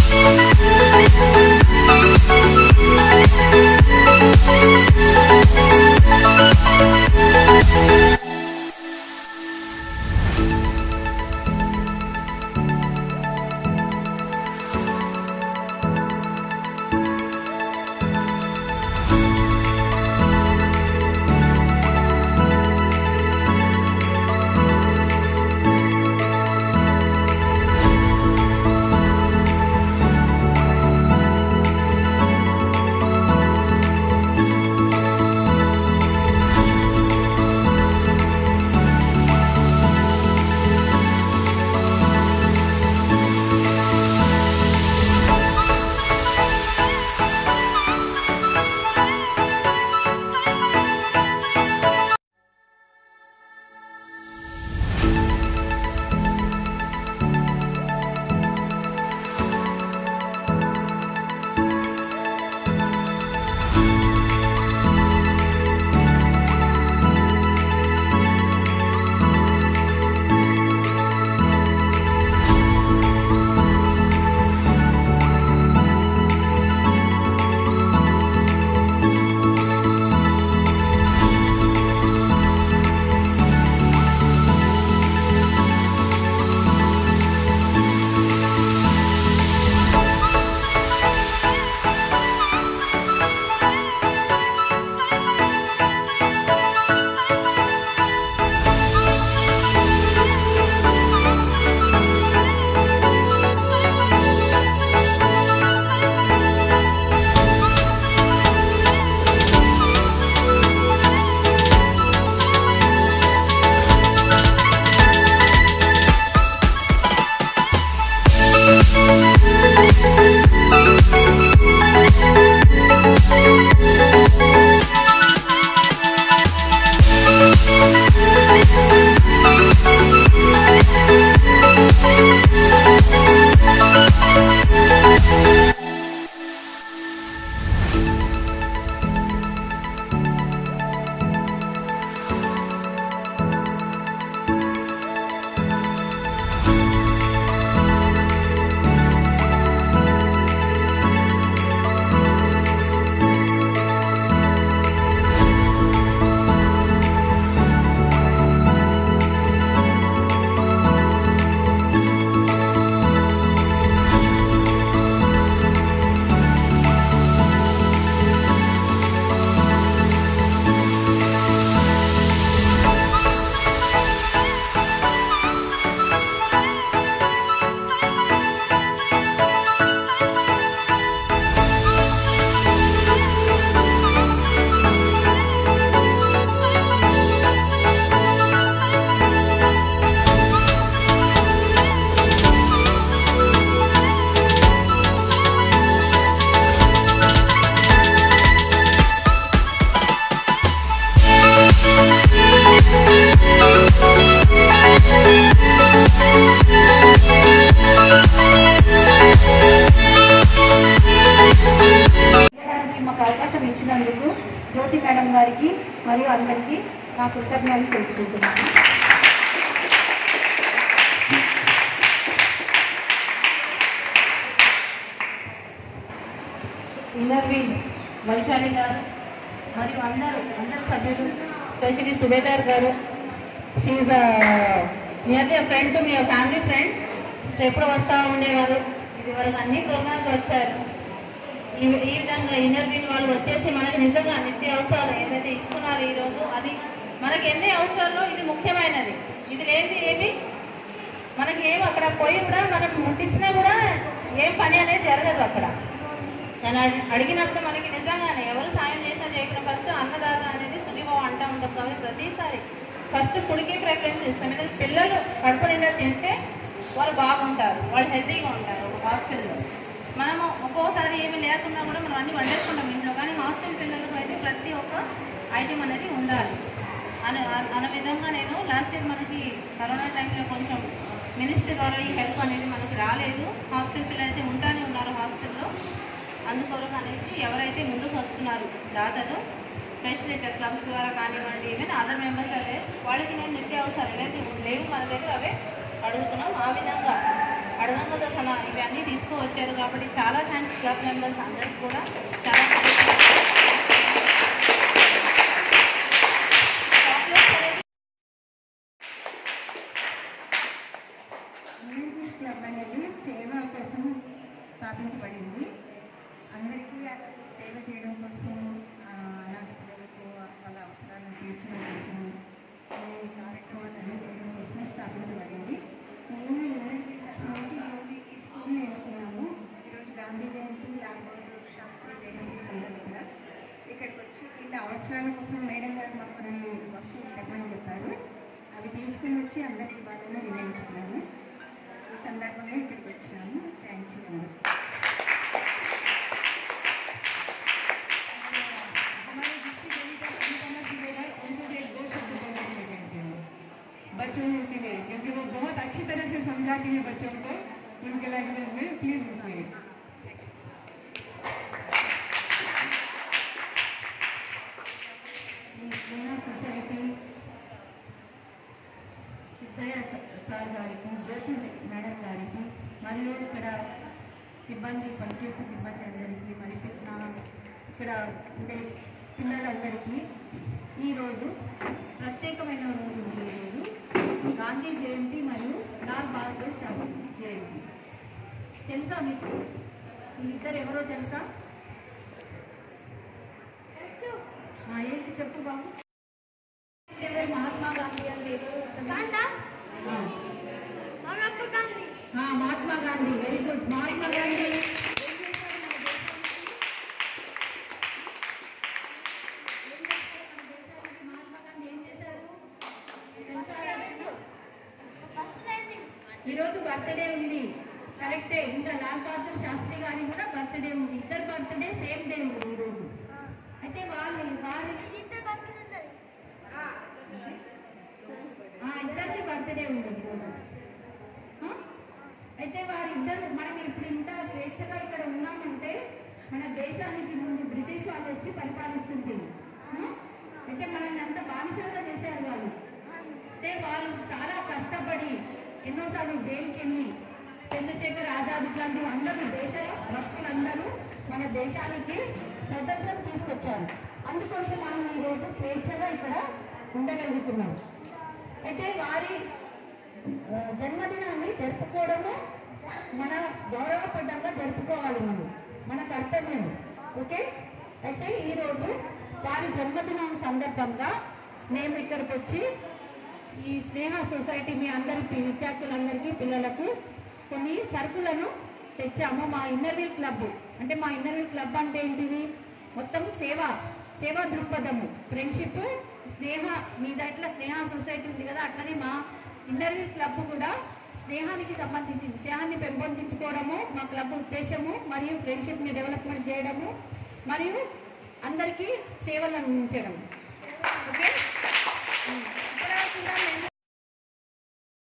జ్యోతి madam గారికి మరియు అందరికీ నా కృతజ్ఞతలు తెలుపుకుంటున్నాను ఇందర్వి వైశాలి గారు మరియు అందరూ అందరు సభ్యులు స్పెషలీ సుబేదార్ గారు she nearly friend to me family friend so ఎప్పుడు వస్తూ ఉండేవారు ఇది వరకు అన్ని ప్రోగ్రామ్స్ వచ్చారు ఈ ఈ విధంగా ఇంటర్వ్యూ వాళ్ళు వచ్చేసి మనకి నిజంగా నిత్య అవసరాలు ఏదైతే ఇస్తున్నారు ఈరోజు అది మనకి ఎన్ని అవసరాల్లో ఇది ముఖ్యమైనది ఇది లేనిది ఏది మనకి ఏం అక్కడ పోయి కూడా మనం ముట్టించినా కూడా ఏం పని అనేది జరగదు అక్కడ నేను అడి- అడిగినప్పుడు మనకి నిజంగానే ఎవరు సాయం చేసినా చేయకుండా ఫస్ట్ అన్నదాత అనేది సుఖీభావం అంటూ ఉంటాం కాబట్టి ప్రతిసారి ఫస్ట్ ఫుడ్కి ప్రిఫరెన్స్ ఇస్తాం ఎందుకంటే పిల్లలు కడుపు నిండా తింటే వాళ్ళు బాగుంటారు వాళ్ళు హెల్తీగా ఉంటారు ఒక హాస్టల్లో మనము ఒక్కోసారి ఏమి లేకుండా కూడా మనం అన్ని వండేసుకుంటాం ఇంట్లో కానీ హాస్టల్ పిల్లలకు అయితే ప్రతి ఒక్క ఐటెం అనేది ఉండాలి అని అన్న విధంగా నేను లాస్ట్ ఇయర్ మనకి కరోనా టైంలో కొంచెం మినిస్టర్ ద్వారా ఈ హెల్ప్ అనేది మనకి రాలేదు హాస్టల్ పిల్లలు అయితే ఉంటానే ఉన్నారు హాస్టల్లో అందుకొరకు అనేది ఎవరైతే ముందుకు వస్తున్నారు దాతలు స్పెషల్ ఇంటర్ క్లబ్స్ ద్వారా కానివ్వండి ఈవెన్ అదర్ మెంబర్స్ అదే వాళ్ళకి నేను నిత్య అవసరాలు ఏదైతే లేవు మన దగ్గర అవే అడుగుతున్నాం ఆ విధంగా అడగంగతో తన ఇవన్నీ తీసుకువచ్చారు కాబట్టి చాలా థ్యాంక్స్ క్లబ్ మెంబర్స్ అందరికి కూడా చాలా థ్యాంక్స్ చాక్లెట్స్ అనేది మ్యూజిక్ క్లబ్ అనేది సేవ కోసం స్థాపించబడింది అందరికీ సేవ చేయడం కోసం ఆ, అలాంటి పిల్లలకు వాళ్ళ అవసరాలను తీర్చడం కోసం ఈ కార్యక్రమాలన్నీ చేయడం కోసం స్థాపించబడింది మేము యూనిటీ క్లబ్ నుంచి ఈరోజు ఈ స్కూల్ని ఎన్నుకున్నాము ఈరోజు గాంధీ జయంతి లాల్ బహదూర్ శాస్త్రి జయంతి సందర్భంగా ఇక్కడికి వచ్చి వీళ్ళ అవసరాల కోసం మేడం గారు మాకు కొన్ని వస్తువులు తెమ్మని చెప్పారు అవి తీసుకుని వచ్చి అందరికి ఇవ్వాలని నిర్ణయించుకున్నాము ఈ సందర్భంగా ఇక్కడికి వచ్చినాము థ్యాంక్ యూ మేడం हमारे डिस्ट्रिक्ट एडिटर अनुपमा सिंह उनको भी एक दो शब्द बोलने के लिए कहते हैं बच्चों के लिए क्योंकि वो बहुत अच्छी तरह से समझाती है बच्चों को उनके लैंग्वेज में प्लीज उसमें ఈ స్నేహ సొసైటీ సిద్ధయ్య స- సార్ గారికి జ్యోతి మేడం గారికి మరియు ఇక్కడ సిబ్బంది పనిచేసే సిబ్బంది అందరికీ మరి నా ఇక్కడ ఉండే పిల్లలందరికీ ఈరోజు ప్రత్యేకమైన రోజు ఉంది ఈరోజు గాంధీ జయంతి మరియు లాల్ బహదూర్ శాస్త్రి జయంతి తెలుసా మీకు ఈ ఇద్దరు ఎవరో తెలుసా ఆ, ఏంటి చెప్పు బాబు ఎవరు మహాత్మా గాంధీ అంటే ఎవరు కాందా ఆ. మహాత్మా గాంధీ ఆ, మహాత్మా గాంధీ వెరీ గుడ్ మహాత్మా గాంధీ ఏం చేశారు మన దేశానికి? ఏం చేశారు మన దేశానికి మహాత్మా గాంధీ ఏం చేశారు తెలుసా బర్త్డే ఈరోజు బర్త్డే ఉంది కరెక్టే ఇంకా లాల్ బహదూర్ శాస్త్రి గారి కూడా బర్త్డే ఉంది ఇద్దరు బర్త్డే సేమ్ డే ఉంది ఈరోజు అయితే వాళ్ళు వారి ఇద్దరు బర్త్డే ఉన్నది ఆ, ఇద్దరిది బర్త్డే ఉంది ఈరోజు ఆ? అయితే వారిద్దరు మనం ఇప్పుడు ఇంత స్వేచ్ఛగా ఇక్కడ ఉన్నామంటే మన దేశానికి ముందు బ్రిటిష్ వాళ్ళు వచ్చి పరిపాలిస్తుంది ఆ? అయితే మనల్ని అంత బానిసలుగా చేశారు వాళ్ళు అయితే వాళ్ళు చాలా కష్టపడి ఎన్నోసార్లు జైలుకి వెళ్ళి చంద్రశేఖర్ ఆజాద్ ఇట్లాంటి అందరూ దేశ భక్తులందరూ మన దేశానికి స్వతంత్రం తీసుకొచ్చారు అందుకోసం మనం ఈరోజు స్వేచ్ఛగా ఇక్కడ ఉండగలుగుతున్నాం అయితే వారి ఆ, జన్మదినాన్ని జరుపుకోవడము మన గౌరవపడ్డంగా జరుపుకోవాలి మనం మన కర్తవ్యం ఓకే అయితే ఈరోజు వారి జన్మదినం సందర్భంగా మేము ఇక్కడికి వచ్చి ఈ స్నేహ సొసైటీ మీ అందరికి విద్యార్థులందరికీ పిల్లలకు కొన్ని సరుకులను తెచ్చాము మా ఇన్నర్వీల్ క్లబ్ అంటే మా ఇన్నర్వీల్ క్లబ్ అంటే ఏంటిది మొత్తం సేవ సేవా దృక్పథము ఫ్రెండ్షిప్ స్నేహ మీ దాంట్లో స్నేహ సొసైటీ ఉంది కదా అట్లనే మా ఇన్నర్వీల్ క్లబ్ కూడా స్నేహానికి సంబంధించింది స్నేహాన్ని పెంపొందించుకోవడము మా క్లబ్ ఉద్దేశము మరియు ఫ్రెండ్షిప్ని డెవలప్మెంట్ చేయడము మరియు అందరికీ సేవలు అందించడం ఓకే ఇప్పుడు కూడా మేము